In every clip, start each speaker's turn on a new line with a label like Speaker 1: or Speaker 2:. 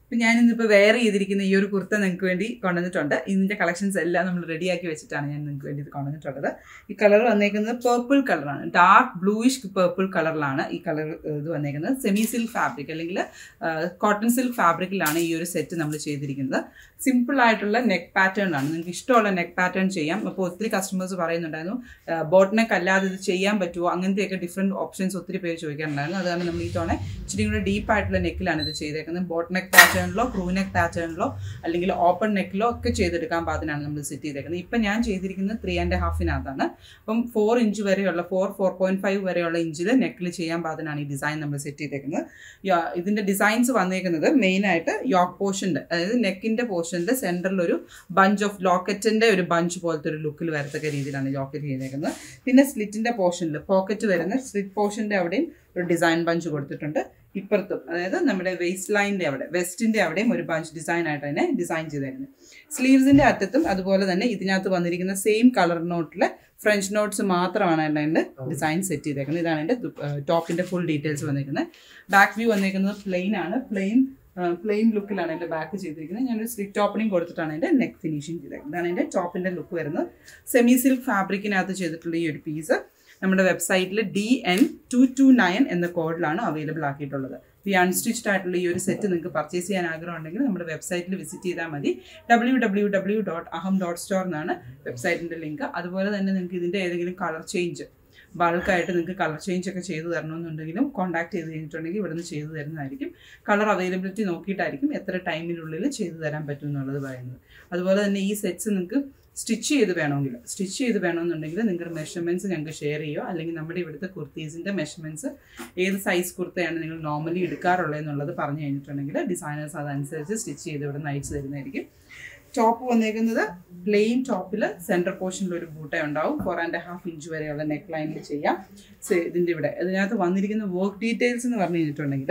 Speaker 1: ഇപ്പം ഞാൻ ഇന്നിപ്പോൾ വെയർ ചെയ്തിരിക്കുന്ന ഈ ഒരു കുർത്ത നിങ്ങൾക്ക് വേണ്ടി കൊണ്ടുവന്നിട്ടുണ്ട് ഇതിൻ്റെ കളക്ഷൻസ് എല്ലാം നമ്മൾ റെഡിയാക്കി വെച്ചിട്ടാണ് ഞാൻ നിങ്ങൾക്ക് വേണ്ടി ഇത് കൊണ്ടുവന്നിട്ടുള്ളത് ഈ കളർ വന്നേക്കുന്നത് പേർപ്പിൾ കളറാണ് ഡാർക്ക് ബ്ലൂയിഷ് പേർപ്പിൾ കളറിലാണ് ഈ കളർ ഇത് വന്നേക്കുന്നത് സെമി സിൽക്ക് ഫാബ്രിക് അല്ലെങ്കിൽ കോട്ടൺ സിൽക്ക് ഫാബ്രിക്കിലാണ് ഈ ഒരു സെറ്റ് നമ്മൾ ചെയ്തിരിക്കുന്നത് സിമ്പിൾ ആയിട്ടുള്ള നെക്ക് പാറ്റേൺ ആണ് നിങ്ങൾക്ക് ഇഷ്ടമുള്ള നെക്ക് പാറ്റേൺ ചെയ്യാം അപ്പോൾ ഒത്തിരി കസ്റ്റമേഴ്സ് പറയുന്നുണ്ടായിരുന്നു ബോട്ട് നെക്ക് അല്ലാതെ ഇത് ചെയ്യാൻ പറ്റുമോ അങ്ങനത്തെയൊക്കെ ഡിഫറെൻറ്റ് ഓപ്ഷൻസ് ഒത്തിരി പേര് ചോദിക്കാറുണ്ടായിരുന്നു അതാണ് നമ്മൾ ഈ തവണ ഇച്ചിരി കൂടെ ഡീപ്പ് ആയിട്ടുള്ള നെക്കിലാണ് ഇത് ചെയ്തേക്കുന്നത് ബോട്ട് നെക്ക് പാറ്റേണിലോ ക്രൂ നെക്ക് പാറ്റേണിലോ അല്ലെങ്കിൽ ഓപ്പൺ നെക്കിലോ ഒക്കെ ചെയ്തെടുക്കാൻ പാകത്തിനാണ് നമ്മൾ സെറ്റ് ചെയ്തേക്കുന്നത് ഇപ്പം ഞാൻ ചെയ്തിരിക്കുന്നത് ത്രീ ആൻഡ് ഹാഫിനകത്താണ് അപ്പം ഫോർ ഇഞ്ച് വരെയുള്ള ഫോർ ഫോർ പോയിന്റ് ഫൈവ് വരെയുള്ള ഇഞ്ചിൽ നെക്കിൽ ചെയ്യാൻ പാകത്തിനാണ് ഈ ഡിസൈൻ നമ്മൾ സെറ്റ് ചെയ്തേക്കുന്നത് യാ- ഇതിന്റെ ഡിസൈൻസ് വന്നേക്കുന്നത് മെയിനായിട്ട് യോക്ക് പോർഷൻ്റെ അതായത് നെക്കിന്റെ പോർഷൻ്റെ സെൻറ്ററിൽ ഒരു ബഞ്ച് ഓഫ് ലോക്കറ്റിന്റെ ഒരു ബഞ്ച് പോലത്തെ ഒരു ലുക്കിൽ വരത്തക്ക രീതിയിലാണ് ലോക്കറ്റ് ചെയ്തേക്കുന്നത് പിന്നെ സ്ലിറ്റിന്റെ പോർഷനിൽ പോക്കറ്റ് വരുന്ന സ്ലിറ്റ് പോർഷന്റെ അവിടെയും ഒരു ഡിസൈൻ ബഞ്ച് കൊടുത്തിട്ടുണ്ട് ഇപ്പുറത്തും അതായത് നമ്മുടെ വെസ്റ്റ് ലൈനിന്റെ അവിടെ വെസ്റ്റിന്റെ അവിടെയും ഒരു ബഞ്ച് ഡിസൈൻ ആയിട്ട് തന്നെ ഡിസൈൻ ചെയ്തേക്കുന്നത് സ്ലീവ്സിന്റെ അറ്റത്തും അതുപോലെ തന്നെ ഇതിനകത്ത് വന്നിരിക്കുന്ന സെയിം കളർ നോട്ടിലെ ഫ്രഞ്ച് നോട്ട്സ് മാത്രമാണ് അതിൻ്റെ ഡിസൈൻ സെറ്റ് ചെയ്തേക്കുന്നത് ഇതാണ് എൻ്റെ ടോപ്പിന്റെ ഫുൾ ഡീറ്റെയിൽസ് വന്നിരിക്കുന്നത് ബാക്ക് വ്യൂ വന്നിരിക്കുന്നത് പ്ലെയിൻ ആണ് പ്ലെയിൻ പ്ലെയിൻ ലുക്കിലാണ് എൻ്റെ ബാക്ക് ചെയ്തിരിക്കുന്നത് ഞാനൊരു സ്ലിറ്റ് ഓപ്പണിംഗ് കൊടുത്തിട്ടാണ് എൻ്റെ നെക്ക് ഫിനിഷിങ് ചെയ്തേക്കുന്നത് ഇതാണ് എൻ്റെ ടോപ്പിൻ്റെ ലുക്ക് വരുന്നത് സെമി സിൽക്ക് ഫാബ്രിക്കിനകത്ത് ചെയ്തിട്ടുള്ള ഈ ഒരു പീസ് നമ്മുടെ വെബ്സൈറ്റിൽ D N two two nine എന്ന കോഡിലാണ് അവൈലബിൾ ആക്കിയിട്ടുള്ളത് ഈ അൺസ്റ്റിച്ച്ഡ് ആയിട്ടുള്ള ഈ ഒരു സെറ്റ് നിങ്ങൾക്ക് പർച്ചേസ് ചെയ്യാൻ ആഗ്രഹം ഉണ്ടെങ്കിൽ നമ്മുടെ വെബ്സൈറ്റിൽ വിസിറ്റ് ചെയ്താൽ മതി W W W dot Aham dot store എന്നാണ് വെബ്സൈറ്റിൻ്റെ ലിങ്ക് അതുപോലെ തന്നെ നിങ്ങൾക്ക് ഇതിൻ്റെ ഏതെങ്കിലും കളർ ചേഞ്ച് ബൾക്കായിട്ട് നിങ്ങൾക്ക് കളർ ചേഞ്ച് ഒക്കെ ചെയ്തു തരണമെന്നുണ്ടെങ്കിലും കോൺടാക്ട് ചെയ്ത് കഴിഞ്ഞിട്ടുണ്ടെങ്കിൽ ഇവിടുന്ന് ചെയ്തു തരുന്നതായിരിക്കും കളർ അവൈലബിലിറ്റി നോക്കിയിട്ടായിരിക്കും എത്ര ടൈമിനുള്ളിൽ ചെയ്തു തരാൻ പറ്റും എന്നുള്ളത് പറയുന്നത് അതുപോലെ തന്നെ ഈ സെറ്റ്സ് നിങ്ങൾക്ക് സ്റ്റിച്ച് ചെയ്ത് വേണമെങ്കിൽ സ്റ്റിച്ച് ചെയ്ത് വേണമെന്നുണ്ടെങ്കിൽ നിങ്ങളുടെ മെഷർമെൻറ്റ്സ് ഞങ്ങൾക്ക് ഷെയർ ചെയ്യുക അല്ലെങ്കിൽ നമ്മുടെ ഇവിടുത്തെ കുർത്തീസിൻ്റെ മെഷർമെൻറ്റ്സ് ഏത് സൈസ് കുർത്തയാണ് നിങ്ങൾ നോർമലി എടുക്കാറുള്ളത് എന്നുള്ളത് പറഞ്ഞു കഴിഞ്ഞിട്ടുണ്ടെങ്കിൽ ഡിസൈനേഴ്സ് അതനുസരിച്ച് സ്റ്റിച്ച് ചെയ്ത് ഇവിടെ നയിച്ച് തരുന്നതായിരിക്കും ടോപ്പ് വന്നേക്കുന്നത് പ്ലെയിൻ ടോപ്പിൽ സെൻറ്റർ പോർഷനിൽ ഒരു ബൂട്ട ഉണ്ടാവും ഫോർ ആൻഡ് ഹാഫ് ഇഞ്ച് വരെയുള്ള നെക്ക് ലൈനിൽ ചെയ്യാം സെ- ഇതിൻ്റെ ഇവിടെ ഇതിനകത്ത് വന്നിരിക്കുന്ന വർക്ക് ഡീറ്റെയിൽസ് എന്ന് പറഞ്ഞു കഴിഞ്ഞിട്ടുണ്ടെങ്കിൽ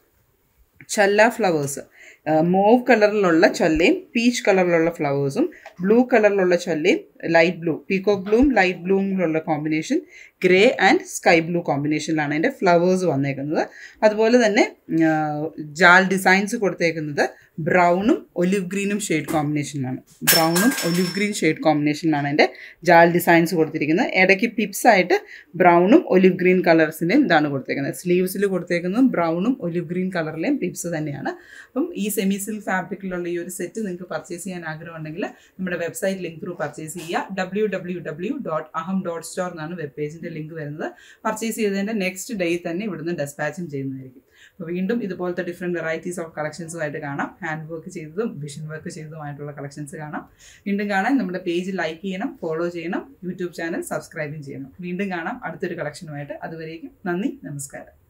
Speaker 1: ചല്ല ഫ്ലവേഴ്സ് മോവ് കളറിലുള്ള ചൊല്ലയും പീച്ച് കളറിലുള്ള ഫ്ലവേഴ്സും ബ്ലൂ കളറിലുള്ള ചൊല്ലയും ലൈറ്റ് ബ്ലൂ പീക്കോക്ക് ബ്ലൂവും ലൈറ്റ് ബ്ലൂവിലുള്ള combination grey and sky blue കോമ്പിനേഷനിലാണ് അതിൻ്റെ ഫ്ലവേഴ്സ് വന്നേക്കുന്നത് അതുപോലെ തന്നെ ആ, ജാൽ ഡിസൈൻസ് കൊടുത്തേക്കുന്നത് ബ്രൗണും ഒലിവ് ഗ്രീനും ഷെയ്ഡ് കോമ്പിനേഷനിലാണ് ബ്രൗണും ഒലിവ് ഗ്രീൻ ഷെയ്ഡ് കോമ്പിനേഷനിലാണ് അതിൻ്റെ ജാൽ ഡിസൈൻസ് കൊടുത്തിരിക്കുന്നത് ഇടയ്ക്ക് പിപ്സ് ആയിട്ട് ബ്രൗണും ഒലിവ് ഗ്രീൻ കളേഴ്സിൻ്റെയും ഇതാണ് കൊടുത്തേക്കുന്നത് സ്ലീവ്സിൽ കൊടുത്തേക്കുന്നതും ബ്രൗണും ഒലിവ് ഗ്രീൻ കളറിലെയും പിപ്സ് തന്നെയാണ് അപ്പം ഈ സെമി സിൽക്ക് ഫാബ്രിക്കിലുള്ള ഈ ഒരു സെറ്റ് നിങ്ങൾക്ക് പർച്ചേസ് ചെയ്യാൻ ആഗ്രഹമുണ്ടെങ്കിൽ നമ്മുടെ വെബ്സൈറ്റ് ലിങ്ക് ത്രൂ പർച്ചേസ് ചെയ്യുക W W W dot Aham dot store എന്നാണ് വെബ് പേജിൻ്റെ ലിങ്ക് വരുന്നത് പർച്ചേസ് ചെയ്തതിൻ്റെ നെക്സ്റ്റ് ഡേ തന്നെ ഇവിടുന്ന് ഡെസ്പാച്ചും ചെയ്യുന്നതായിരിക്കും അപ്പോൾ വീണ്ടും ഇതുപോലത്തെ ഡിഫറെൻറ്റ് വെറൈറ്റീസ് ഓഫ് കളക്ഷൻസുമായിട്ട് കാണാം ഹാൻഡ് വർക്ക് ചെയ്തതും വിഷൻ വർക്ക് ചെയ്തതുമായിട്ടുള്ള കളക്ഷൻസ് കാണാം വീണ്ടും കാണാൻ നമ്മുടെ പേജ് ലൈക്ക് ചെയ്യണം ഫോളോ ചെയ്യണം യൂട്യൂബ് ചാനൽ സബ്സ്ക്രൈബും ചെയ്യണം വീണ്ടും കാണാം അടുത്തൊരു കളക്ഷനുമായിട്ട് അതുവരേക്കും നന്ദി നമസ്കാരം